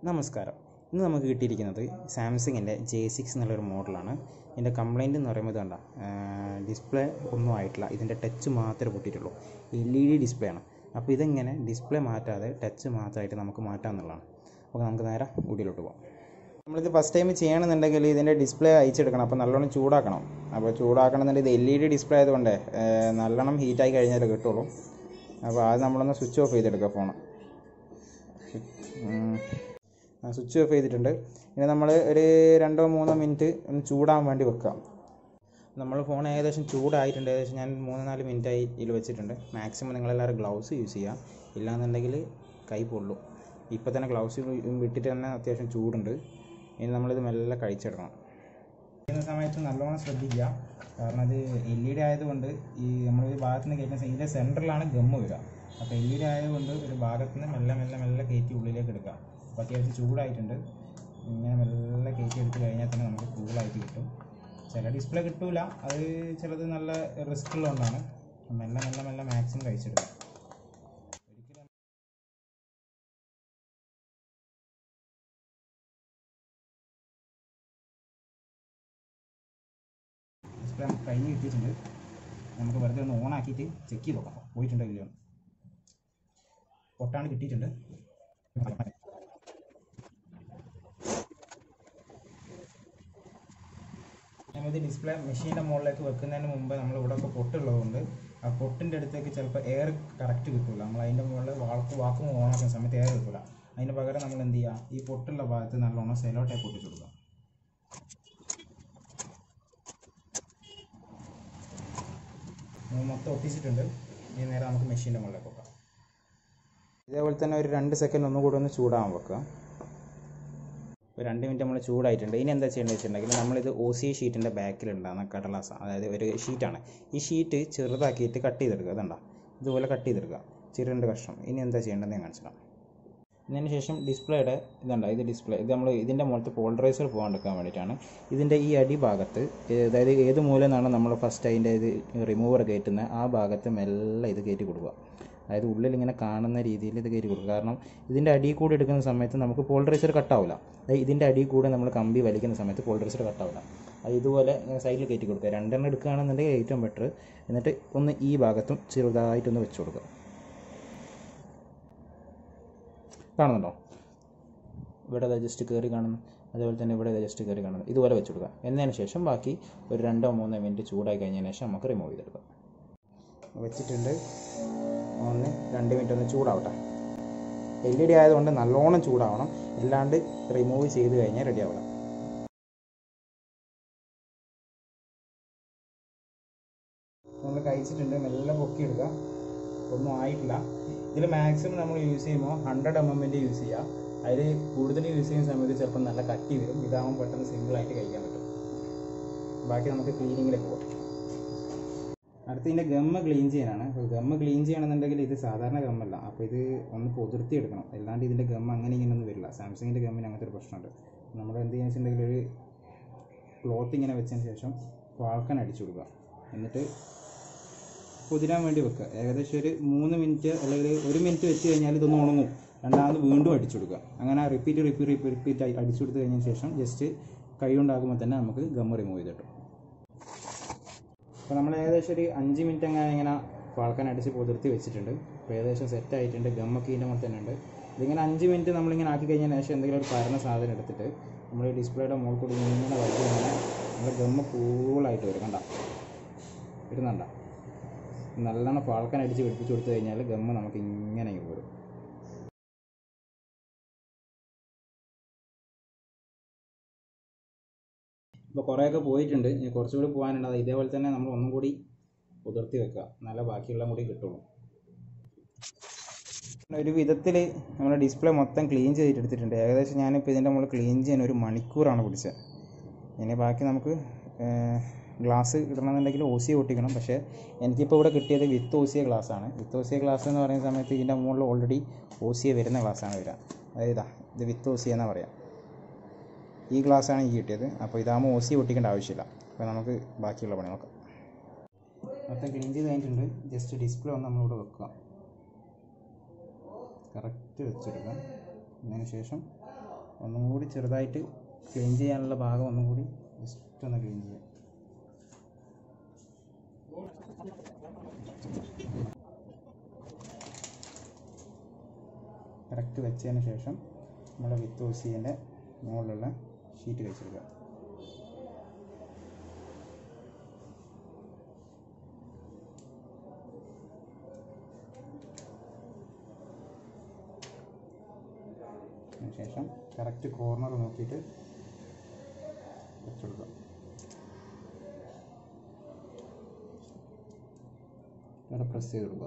നമസ്കാരം ഇന്ന് നമുക്ക് കിട്ടിയിരിക്കുന്നത് സാംസങ്ങിൻ്റെ ജെ സിക്സ് എന്നുള്ളൊരു മോഡലാണ് ഇതിൻ്റെ കംപ്ലൈൻറ്റ് എന്ന് പറയുമ്പോൾ കണ്ട ഡിസ്പ്ലേ ഒന്നും ആയിട്ടില്ല ഇതിൻ്റെ ടച്ച് മാത്രമേ പൊട്ടിയിട്ടുള്ളൂ എൽ ഇ ഡി ഡിസ്പ്ലേ ആണ് അപ്പോൾ ഇതെങ്ങനെ ഡിസ്പ്ലേ മാറ്റാതെ ടച്ച് മാത്രമായിട്ട് നമുക്ക് മാറ്റാമെന്നുള്ളതാണ് അപ്പോൾ നമുക്ക് നേരെ വീഡിയോയിലോട്ട് പോകാം നമ്മളിത് ഫസ്റ്റ് ടൈം ചെയ്യണമെന്നുണ്ടെങ്കിൽ ഇതിൻ്റെ ഡിസ്പ്ലേ അയച്ചെടുക്കണം അപ്പോൾ നല്ലോണം ചൂടാക്കണം അപ്പോൾ ചൂടാക്കണമെന്നുണ്ടെങ്കിൽ ഇത് എൽ ഇ ഡി ഡിസ്പ്ലേ ആയതുകൊണ്ട് ഏഹ്, നല്ലോണം ഹീറ്റായി കഴിഞ്ഞാലേ കിട്ടുള്ളൂ അപ്പോൾ ആദ്യം നമ്മളൊന്ന് സ്വിച്ച് ഓഫ് ചെയ്തെടുക്കുക ഫോൺ സ്വിച്ച് ഓഫ് ചെയ്തിട്ടുണ്ട് ഇനി നമ്മൾ ഒരു രണ്ടോ മൂന്നോ മിനിറ്റ് ഒന്ന് ചൂടാൻ വേണ്ടി വെക്കാം നമ്മൾ ഫോൺ ഏകദേശം ചൂടായിട്ടുണ്ട് ഏകദേശം ഞാൻ മൂന്ന് നാല് മിനിറ്റായി ഇതിൽ വെച്ചിട്ടുണ്ട് മാക്സിമം നിങ്ങളെല്ലാവരും ഗ്ലൗസ് യൂസ് ചെയ്യുക ഇല്ലാന്നുണ്ടെങ്കിൽ കൈ പൊള്ളും ഇപ്പോൾ തന്നെ ഗ്ലൗസ് വിട്ടിട്ട് തന്നെ അത്യാവശ്യം ചൂടുണ്ട് ഇനി നമ്മളിത് മെല്ലെ കഴിച്ചിടണം ചെയ്യുന്ന സമയത്ത് നല്ലോണം ശ്രദ്ധിക്കുക കാരണം അത് എൽ ഇ ഡി ആയതുകൊണ്ട് ഈ നമ്മൾ ഒരു ഭാഗത്ത് നിന്ന് കയറ്റുന്ന ഇതിൻ്റെ സെൻറ്ററിലാണ് ഗമ്മ് വരിക അപ്പോൾ എൽ ഇ ഡി ആയതുകൊണ്ട് ഒരു ഭാഗത്ത് നിന്ന് മെല്ലെ മെല്ലെ മെല്ലെ കയറ്റി ഉള്ളിലേക്ക് എടുക്കുക അപ്പോൾ അത്യാവശ്യം ചൂടായിട്ടുണ്ട് ഇങ്ങനെ മെല്ലെ കയറ്റി എടുത്ത് കഴിഞ്ഞാൽ തന്നെ നമുക്ക് കൂളായിട്ട് കിട്ടും ചില ഡിസ്പ്ലേ കിട്ടൂല അത് ചിലത് നല്ല റിസ്ക് ഉള്ളതുകൊണ്ടാണ് മെല്ലെ മെല്ലെ മെല്ലെ മാക്സിമം കഴിച്ചെടുക്കുക ഒരിക്കലും ഡിസ്പ്ലേ നമുക്ക് കഴിഞ്ഞ് കിട്ടിയിട്ടുണ്ട് നമുക്ക് വെറുതെ ഒന്ന് ഓൺ ആക്കിയിട്ട് ചെക്ക് ചെയ്ത് നോക്കാം പോയിട്ടുണ്ടോ ഇല്ലയോ എന്ന്. പൊട്ടാണ് കിട്ടിയിട്ടുണ്ട് നമ്മളിത് ഡിസ്പ്ലേ മെഷീൻ്റെ മുകളിലേക്ക് വെക്കുന്നതിന് മുമ്പ് നമ്മൾ ഇവിടെ ഒക്കെ പൊട്ടുള്ളതുകൊണ്ട് ആ പൊട്ടിൻ്റെ അടുത്തേക്ക് ചിലപ്പോൾ എയർ കറക്റ്റ് കിട്ടില്ല നമ്മൾ അതിൻ്റെ മുകളിൽ വാക്ക് വാക്കും ഓൺ ആക്കുന്ന സമയത്ത് എയർ കിട്ടില്ല അതിന് പകരം നമ്മൾ എന്ത് ചെയ്യുക ഈ പൊട്ടുള്ള ഭാഗത്ത് നല്ലോണം സെലോ ടൈപ്പ് ഒട്ടിച്ചു കൊടുക്കുക നമ്മൾ മൊത്തം ഒട്ടിച്ചിട്ടുണ്ട് ഇനി നേരെ നമുക്ക് മെഷീൻ്റെ മുകളിലേക്ക് വെക്കാം ഇതേപോലെ തന്നെ ഒരു രണ്ട് സെക്കൻഡ് ഒന്നുകൂടി ഒന്ന് ചൂടാകാൻ വെക്കുക ഒരു രണ്ട് മിനിറ്റ് നമ്മൾ ചൂടായിട്ടുണ്ട് ഇനി എന്താ ചെയ്യേണ്ടത് വെച്ചിട്ടുണ്ടെങ്കിൽ നമ്മളിത് ഒ സി ഷീറ്റിൻ്റെ ബാക്കിലുണ്ടാകുന്ന കടലാസ അതായത് ഒരു ഷീറ്റാണ് ഈ ഷീറ്റ് ചെറുതാക്കിയിട്ട് കട്ട് ചെയ്തെടുക്കുക അതുണ്ടോ ഇതുപോലെ കട്ട് ചെയ്തെടുക്കുക ചെറിയ രണ്ട് കഷ്ണം ഇനി എന്താ ചെയ്യേണ്ടതെന്ന് ഞാൻ കാണിച്ചിടാം ഇതിന് ശേഷം ഡിസ്പ്ലേയുടെ ഇതുണ്ട് ഇത് ഡിസ്പ്ലേ ഇത് നമ്മൾ ഇതിൻ്റെ മുകളിലത്തെ പോളറൈസർ പോകാണ്ടിരിക്കാൻ വേണ്ടിയിട്ടാണ് ഇതിൻ്റെ ഈ അടിഭാഗത്ത് ഏ- അതായത് ഏത് മൂലം നിന്നാണ് നമ്മൾ ഫസ്റ്റ് അതിൻ്റെ ഇത് റിമൂവർ കയറ്റുന്നത് ആ ഭാഗത്ത് മെല്ലെ ഇത് കയറ്റി കൊടുക്കുക അതായത് ഉള്ളിൽ ഇങ്ങനെ കാണുന്ന രീതിയിൽ ഇത് കയറ്റി കൊടുക്കുക കാരണം ഇതിൻ്റെ അടിയിൽ കൂടെ എടുക്കുന്ന സമയത്ത് നമുക്ക് പോളറൈസർ കട്ടാവില്ല അതായത് ഇതിൻ്റെ അടിയിൽ കൂടെ നമ്മൾ കമ്പി വലിക്കുന്ന സമയത്ത് പോളറൈസർ കട്ടാവില്ല അത് ഇതുപോലെ സൈഡിൽ കയറ്റി കൊടുക്കുക രണ്ടെണ്ണം എടുക്കുകയാണെന്നുണ്ടെങ്കിൽ ഏറ്റവും ബെറ്റർ എന്നിട്ട് ഒന്ന് ഈ ഭാഗത്തും ചെറുതായിട്ടൊന്ന് വെച്ച് കൊടുക്കുക കാണുന്നുണ്ടോ ഇവിടെ ദാ ജസ്റ്റ് കയറി കാണുന്നു അതേപോലെ തന്നെ ഇവിടെ ദാ ജസ്റ്റ് കയറി കാണുന്നു ഇതുപോലെ വെച്ച് കൊടുക്കുക എന്നതിന് ശേഷം ബാക്കി ഒരു രണ്ടോ മൂന്നോ മിനിറ്റ് ചൂടായി കഴിഞ്ഞതിന് ശേഷം നമുക്ക് റിമൂവ് ചെയ്തെടുക്കാം വെച്ചിട്ടുണ്ട് ഒന്ന് രണ്ട് മിനിറ്റ് ഒന്ന് ചൂടാവട്ടെ എൽ ഇ ഡി ആയതുകൊണ്ട് നല്ലോണം ചൂടാവണം അല്ലാണ്ട് റിമൂവ് ചെയ്ത് കഴിഞ്ഞാൽ റെഡി ആവില്ല നമ്മൾ കഴിച്ചിട്ടുണ്ട് മെല്ലെ പൊക്കി എടുക്കുക ഒന്നും ആയിട്ടില്ല ഇതിൽ മാക്സിമം നമ്മൾ യൂസ് ചെയ്യുമ്പോൾ ഹൺഡ്രഡ് എം എമ്മിൻ്റെ യൂസ് ചെയ്യുക അതിൽ കൂടുതൽ യൂസ് ചെയ്യുന്ന സമയത്ത് ചിലപ്പോൾ നല്ല കട്ടി വരും ഇതാകുമ്പോൾ പെട്ടെന്ന് സിമ്പിളായിട്ട് കഴിക്കാൻ പറ്റും ബാക്കി നമുക്ക് ക്ലീനിങ്ങിലേക്ക് പോകാം അടുത്ത ഇതിൻ്റെ ഗമ്മ ക്ലീൻ ചെയ്യാനാണ് അപ്പോൾ ഗമ്മ ക്ലീൻ ചെയ്യണമെന്നുണ്ടെങ്കിൽ ഇത് സാധാരണ ഗമ്മല്ല അപ്പോൾ ഇത് ഒന്ന് പൊതിർത്തി എടുക്കണം അല്ലാണ്ട് ഇതിൻ്റെ ഗമ്മ അങ്ങനെ ഇങ്ങനെ ഒന്നും വരില്ല സാംസങ്ങിൻ്റെ ഗമ്മിന് അങ്ങനത്തെ ഒരു പ്രശ്നമുണ്ട് നമ്മൾ എന്ത് ചെയ്യുക വെച്ചിട്ടുണ്ടെങ്കിൽ ഒരു ക്ലോത്ത് ഇങ്ങനെ വെച്ചതിന് ശേഷം വാൾക്കൻ അടിച്ചു കൊടുക്കുക എന്നിട്ട് കുതിരാൻ വേണ്ടി വെക്കുക ഏകദേശം ഒരു മൂന്ന് മിനിറ്റ് അല്ലെങ്കിൽ ഒരു മിനിറ്റ് വെച്ച് കഴിഞ്ഞാൽ ഇതൊന്ന് ഉണങ്ങും രണ്ടാമത് വീണ്ടും അടിച്ചു കൊടുക്കുക അങ്ങനെ റിപ്പീറ്റ് റിപ്പീറ്റ് റിപ്പീറ്റ് റിപ്പീറ്റ് ആയി അടിച്ചു കൊടുത്ത് കഴിഞ്ഞതിന് ശേഷം ജസ്റ്റ് കൈ കൊണ്ടാകുമ്പോൾ തന്നെ നമുക്ക് ഗമ്മ റിമൂവ് ചെയ്ത് കിട്ടും അപ്പോൾ നമ്മൾ ഏകദേശം ഒരു അഞ്ച് മിനിറ്റ് അങ്ങനെ ഇങ്ങനെ വാൾക്കാൻ അടിച്ച് പുതിർത്തി വെച്ചിട്ടുണ്ട് അപ്പോൾ ഏകദേശം സെറ്റ് ആയിട്ടുണ്ട് ഗമ്മൊക്കെ ഇതിൻ്റെ മുകളിൽ തന്നെ ഉണ്ട് ഇതിങ്ങനെ അഞ്ച് മിനിറ്റ് നമ്മളിങ്ങനെ ആക്കി കഴിഞ്ഞതിന് ശേഷം എന്തെങ്കിലും ഒരു പരന്ന സാധനം എടുത്തിട്ട് നമ്മൾ ഈ ഡിസ്പ്ലേയുടെ മുകളിൽ കൂടി ഇങ്ങനെ വലിയ ഇങ്ങനെ നമ്മുടെ ഗമ്മ കൂളായിട്ട് വരും കണ്ട വരുന്നുണ്ട നല്ലോണം പാൾക്കാൻ അടിച്ച് പിടിപ്പിച്ച് കൊടുത്തു കഴിഞ്ഞാൽ ഗമ്മ നമുക്ക് ഇങ്ങനെ ഇങ്ങ് പോരും ഇപ്പോൾ കുറേയൊക്കെ പോയിട്ടുണ്ട് ഇനി കുറച്ചുകൂടി പോകാനുണ്ട് അത് ഇതേപോലെ തന്നെ നമ്മൾ ഒന്നും കൂടി കുതിർത്തി വെക്കുക നല്ല ബാക്കിയുള്ള കൂടി കിട്ടുള്ളൂ ഒരു വിധത്തിൽ നമ്മുടെ ഡിസ്പ്ലേ മൊത്തം ക്ലീൻ ചെയ്തിട്ട് എടുത്തിട്ടുണ്ട് ഏകദേശം ഞാനിപ്പോൾ ഇതിൻ്റെ മുകളിൽ ക്ലീൻ ചെയ്യാൻ ഒരു മണിക്കൂറാണ് പിടിച്ചത് ഇനി ബാക്കി നമുക്ക് ഗ്ലാസ് ഇടണമെന്നുണ്ടെങ്കിൽ ഒ സി ഒട്ടിക്കണം പക്ഷേ എനിക്കിപ്പോൾ ഇവിടെ കിട്ടിയത് വിത്ത് ഒ സിയ ഗ്ലാസ്സാണ് വിത്ത് ഒ സിയ ഗ്ലാസ് എന്ന് പറയുന്ന സമയത്ത് ഇതിൻ്റെ മുകളിൽ ഓൾറെഡി ഒ സിയ വരുന്ന ഗ്ലാസ്സാണ് വരിക അതായത് ഇതാ ഇത് വിത്ത് ഒ സി എന്നാ പറയാം ഈ ഗ്ലാസ്സാണ് എനിക്ക് കിട്ടിയത് അപ്പോൾ ഇതാകുമ്പോൾ ഒ സി ഒട്ടിക്കേണ്ട ആവശ്യമില്ല അപ്പോൾ നമുക്ക് ബാക്കിയുള്ള പണി നോക്കാം മൊത്തം ക്ലീൻ ചെയ്ത് കഴിഞ്ഞിട്ടുണ്ട് ജസ്റ്റ് ഡിസ്പ്ലേ ഒന്ന് നമ്മളിവിടെ വെക്കുക കറക്റ്റ് വെച്ചെടുക്കാം അതിന് ശേഷം ഒന്നും കൂടി ചെറുതായിട്ട് ക്ലീൻ ചെയ്യാനുള്ള ഭാഗം ഒന്നും കൂടി ജസ്റ്റ് ഒന്ന് ക്ലീൻ ചെയ്യാം കറക്റ്റ് വെച്ചതിന് ശേഷം നമ്മൾ വിത്ത് ഓസിയൻ്റെ മുകളിലുള്ള ഷീറ്റ് വെച്ചെടുക്കുക അതിനുശേഷം കറക്റ്റ് കോർണർ നോക്കിയിട്ട് വെച്ചെടുക്കുക ഇവിടെ പ്രസ് ചെയ്ത് കൊടുക്കുക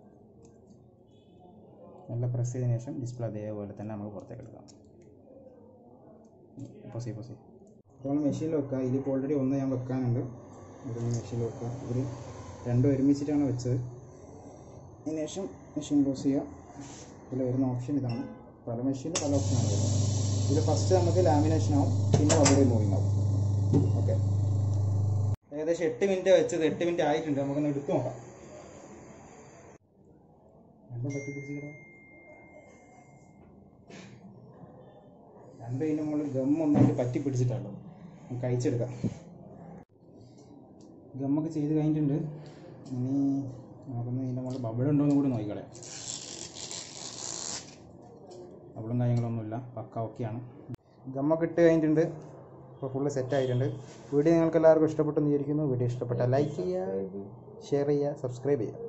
നല്ല പ്രസ് ചെയ്തതിന് ശേഷം ഡിസ്പ്ലേ അതേപോലെ തന്നെ നമുക്ക് പുറത്തേക്ക് എടുക്കാം പൊസി പൊസി നമ്മൾ മെഷീനിൽ വെക്കുക ഇതിലിപ്പോൾ ഓൾറെഡി ഒന്ന് ഞാൻ വെക്കാനുണ്ട് ഇത് മെഷീനിൽ വെക്കുക ഇതിൽ രണ്ടും ഒരുമിച്ചിട്ടാണ് വെച്ചത് അതിന് ശേഷം മെഷീൻ ക്ലോസ് ചെയ്യുക ഇതിൽ വരുന്ന ഓപ്ഷൻ ഇതാണ് പല മെഷീനിൽ പല ഓപ്ഷനാണ് വരുന്നത് ഇതിൽ ഫസ്റ്റ് നമുക്ക് ലാമിനേഷൻ ആവും പിന്നെ അവിടെ മൂവിങ് ആവും ഓക്കെ ഏകദേശം എട്ട് മിനിറ്റ് വെച്ചത് എട്ട് മിനിറ്റ് ആയിട്ടുണ്ട് നമുക്കൊന്ന് എടുത്തു നോക്കാം രണ്ടും പറ്റി പിടിച്ചിട്ട് രണ്ട് ഇതിൻ്റെ മുകളിൽ ഗം ഒന്നായിട്ട് പറ്റി പിടിച്ചിട്ടുള്ളൂ നമുക്ക് അയച്ചെടുക്കാം ഗമ്മൊക്കെ ചെയ്ത് കഴിഞ്ഞിട്ടുണ്ട് ഇനി നമുക്കൊന്ന് ഇതിൻ്റെ മുകളിൽ ബബിൾ ഉണ്ടോ എന്ന് കൂടി നോക്കിക്കളയാം ബബിളും കാര്യങ്ങളൊന്നുമില്ല പക്ക ഓക്കെയാണ് ഗമ്മൊക്കെ ഇട്ട് കഴിഞ്ഞിട്ടുണ്ട് ഇപ്പോൾ ഫുള്ള് സെറ്റ് ആയിട്ടുണ്ട് വീഡിയോ നിങ്ങൾക്ക് എല്ലാവർക്കും ഇഷ്ടപ്പെട്ടെന്ന് വിചാരിക്കുന്നു വീഡിയോ ഇഷ്ടപ്പെട്ടാൽ ലൈക്ക് ചെയ്യുക ഷെയർ ചെയ്യുക സബ്സ്ക്രൈബ് ചെയ്യുക